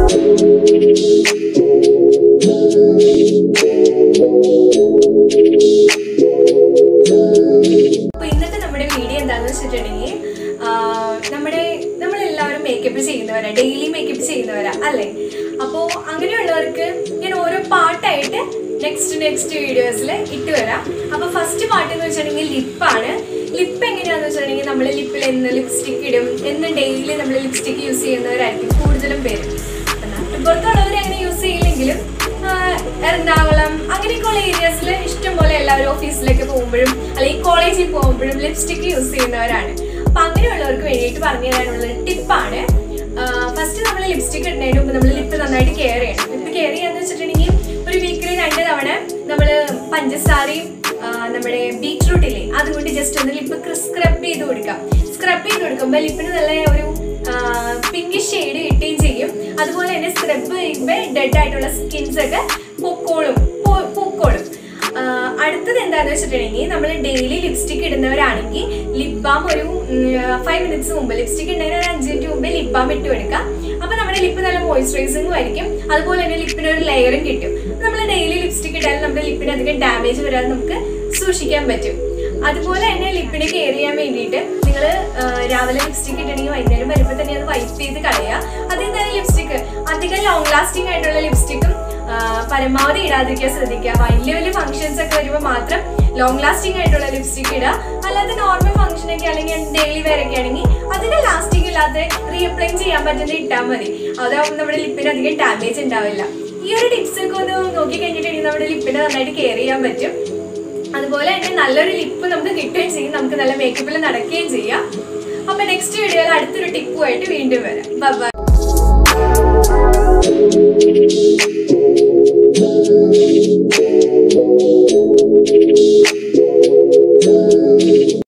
അപ്പൊ ഇന്നത്തെ നമ്മുടെ വീഡിയോ എന്താണെന്ന് വെച്ചിട്ടുണ്ടെങ്കിൽ ആ, നമ്മുടെ നമ്മളെല്ലാവരും മേക്കപ്പ് ചെയ്യുന്നവരാ ഡെയിലി മേക്കപ്പ് ചെയ്യുന്നവരാ അല്ലേ അപ്പോൾ അങ്ങനെയുള്ളവർക്ക് ഞാൻ ഓരോ പാട്ടായിട്ട് നെക്സ്റ്റ് നെക്സ്റ്റ് വീഡിയോസിൽ ഇട്ട് വരാം അപ്പോൾ ഫസ്റ്റ് പാട്ട് എന്ന് വെച്ചിട്ടുണ്ടെങ്കിൽ ലിപ്പാണ് ലിപ്പ് എങ്ങനെയാന്ന് വെച്ചിട്ടുണ്ടെങ്കിൽ നമ്മൾ ലിപ്പിൽ എന്ന് ലിപ്സ്റ്റിക് ഇടും എന്ന് ഡെയിലി നമ്മൾ ലിപ്സ്റ്റിക് യൂസ് ചെയ്യുന്നവരായിരിക്കും കൂടുതലും പേര് അപ്പൊ നാട്ടുപുറത്തുള്ളവർ അങ്ങനെ യൂസ് ചെയ്യില്ലെങ്കിലും ആ, എറണാകുളം അങ്ങനെയൊക്കെയുള്ള ഏരിയാസിൽ ഇഷ്ടംപോലെ എല്ലാവരും ഓഫീസിലേക്ക് പോകുമ്പോഴും അല്ലെങ്കിൽ കോളേജിൽ പോകുമ്പോഴും ലിപ്സ്റ്റിക് യൂസ് ചെയ്യുന്നവരാണ് അപ്പൊ അങ്ങനെയുള്ളവർക്ക് വേണ്ടിയിട്ട് പറഞ്ഞു തരാനുള്ള ഒരു ടിപ്പാണ് ഫസ്റ്റ് നമ്മൾ ലിപ്സ്റ്റിക് ഇടുന്നതിന് മുമ്പ് നമ്മൾ ലിപ്പ് നന്നായിട്ട് കെയർ ചെയ്യണം ലിപ്പ് കെയർ ചെയ്യാന്ന് വെച്ചിട്ടുണ്ടെങ്കിൽ ഒരു വീക്കിൽ രണ്ട് തവണ നമ്മൾ പഞ്ചസാരയും ആ, നമ്മുടെ ബീറ്റ്റൂട്ടില്ലേ അതുകൊണ്ട് ജസ്റ്റ് ഒന്ന് ലിപ്പ് സ്ക്രബ് ചെയ്ത് കൊടുക്കാം സ്ക്രബ് ചെയ്ത് കൊടുക്കുമ്പോൾ ലിപ്പിന് നല്ല ഒരു പിങ്ക് ഷെയ്ഡ് കിട്ടുകയും ചെയ്യും അതുപോലെ തന്നെ സ്ക്രബ് ചെയ്യുമ്പോൾ ഡെഡ് ആയിട്ടുള്ള സ്കിൻസ് ഒക്കെ പൊക്കോളും പോ- പൂക്കോളും ആ, അടുത്തത് എന്താണെന്ന് വെച്ചിട്ടുണ്ടെങ്കിൽ നമ്മൾ ഡെയിലി ലിപ്സ്റ്റിക് ഇടുന്നവരാണെങ്കിൽ ലിപ് ബാം ഒരു ഫൈവ് മിനിറ്റ്സ് മുമ്പ് ലിപ്സ്റ്റിക് ഇടുന്നതിന് ഒരു അഞ്ച് മിനിറ്റ് മുമ്പ് ലിപ് ബാം ഇട്ട് കൊടുക്കുക അപ്പോൾ നമ്മുടെ ലിപ്പ് നല്ല മോയ്സ്ചറൈസിംഗും ആയിരിക്കും അതുപോലെ തന്നെ ലിപ്പിന് ഒരു ലെയറും കിട്ടും നമ്മൾ ഡെയിലി ലിപ്സ്റ്റിക് ഇട്ടാലും നമ്മുടെ ലിപ്പിന് അധികം ഡാമേജ് വരാതെ നമുക്ക് സൂക്ഷിക്കാൻ പറ്റും അതുപോലെ തന്നെ ലിപ്പിനെ കെയർ ചെയ്യാൻ വേണ്ടിയിട്ട് നിങ്ങൾ രാവിലെ ലിപ്സ്റ്റിക് ഇട്ടിട്ടുണ്ടെങ്കിൽ വൈകുന്നേരം വരുമ്പോൾ തന്നെ അത് വൈപ്പ് ചെയ്ത് കളയുക അതിൽ തന്നെ ലിപ്സ്റ്റിക് അധികം ലോങ് ലാസ്റ്റിംഗ് ആയിട്ടുള്ള ലിപ്സ്റ്റിക്കും പരമാവധി ഇടാതിരിക്കാൻ ശ്രദ്ധിക്കുക വലിയ വലിയ ഫംഗ്ഷൻസ് ഒക്കെ വരുമ്പോൾ മാത്രം ലോങ് ലാസ്റ്റിംഗ് ആയിട്ടുള്ള ലിപ്സ്റ്റിക് ഇടുക അല്ലാതെ നോർമൽ ഫംഗ്ഷൻ ഒക്കെ അല്ലെങ്കിൽ ഡെയിലി വെയർ ഒക്കെ ആണെങ്കിൽ അതിന് ലാസ്റ്റിംഗ് ഇല്ലാതെ റീഅപ്ലൈ ചെയ്യാൻ പറ്റുന്ന ഇട്ടാൽ മതി അതാവുമ്പോൾ നമ്മുടെ ലിപ്പിന് അധികം ഡാമേജ് ഉണ്ടാവില്ല ഈ ഒരു ടിപ്സ് ഒക്കെ ഒന്ന് നോക്കി കഴിഞ്ഞിട്ടുണ്ടെങ്കിൽ നമ്മുടെ ലിപ്പിനെ നന്നായിട്ട് കെയർ ചെയ്യാൻ പറ്റും അതുപോലെ തന്നെ നല്ലൊരു ലിപ്പ് നമുക്ക് കിട്ടുകയും ചെയ്യും നമുക്ക് നല്ല മേക്കപ്പിൽ നടക്കുകയും ചെയ്യാം അപ്പൊ നെക്സ്റ്റ് വീഡിയോയിൽ അടുത്തൊരു ടിപ്പുമായിട്ട് വീണ്ടും വരാം ബൈ